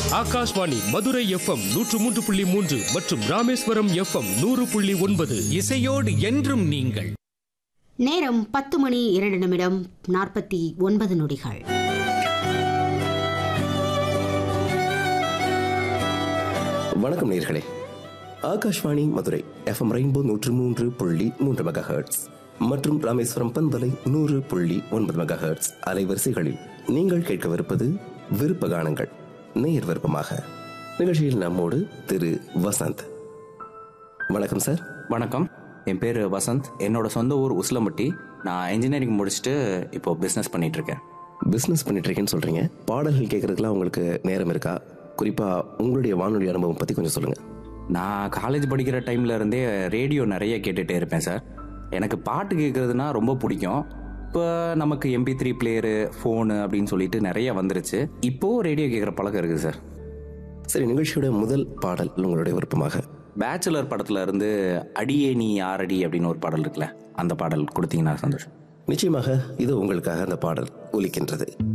Akashvani Madurai FM நூற்று மூன்று புள்ளி மூன்று மற்றும் ராமேஸ்வரம் எஃப்எம் நூறு புள்ளி ஒன்பது இசையோடு என்றும் நீங்கள் நேரம் பத்து மணி இரண்டு நிமிடம் நாற்பத்தி ஒன்பது நொடிகள் வணக்கம் நேர்களே ஆகாஷ்வாணி மதுரை எஃப்எம் ரெயின்போ நூற்று மூன்று புள்ளி மூன்று மெகா ஹெர்ட்ஸ் மற்றும் ராமேஸ்வரம் பந்தலை நூறு புள்ளி ஒன்பது மெகா ஹெர்ட்ஸ் அலைவரிசைகளில் நீங்கள் கேட்கவிருப்பது விருப்ப கானங்கள் நேயர் விருப்பமாக நிகழ்ச்சியில் நம்மோடு திரு வசந்த் வணக்கம் சார் வணக்கம் என் பேர் வசந்த் என்னோட சொந்த ஊர் உசிலம்பட்டி நான் இன்ஜினியரிங் முடிச்சுட்டு இப்போ பிஸ்னஸ் பண்ணிட்டு இருக்கேன் பிஸ்னஸ் பண்ணிட்டு இருக்கேன்னு சொல்றீங்க பாடல்கள் கேட்கறதுக்குலாம் உங்களுக்கு நேரம் இருக்கா குறிப்பா உங்களுடைய வானொலி அனுபவம் பத்தி கொஞ்சம் சொல்லுங்க நான் காலேஜ் படிக்கிற டைம்ல இருந்தே ரேடியோ நிறைய கேட்டுகிட்டே இருப்பேன் சார் எனக்கு பாட்டு கேட்குறதுனா ரொம்ப பிடிக்கும் இப்போ நமக்கு எம்பி த்ரீ பிளேயரு ஃபோனு அப்படின்னு சொல்லிட்டு நிறைய வந்துருச்சு இப்போவும் ரேடியோ கேட்குற பழக்கம் இருக்குது சார் சரி நிகழ்ச்சியோட முதல் பாடல் உங்களுடைய விருப்பமாக பேச்சுலர் படத்துல இருந்து அடியே நீ யாரடி அப்படின்னு ஒரு பாடல் இருக்குல்ல அந்த பாடல் கொடுத்தீங்கன்னா சந்தோஷம் நிச்சயமாக இது உங்களுக்காக அந்த பாடல் ஒலிக்கின்றது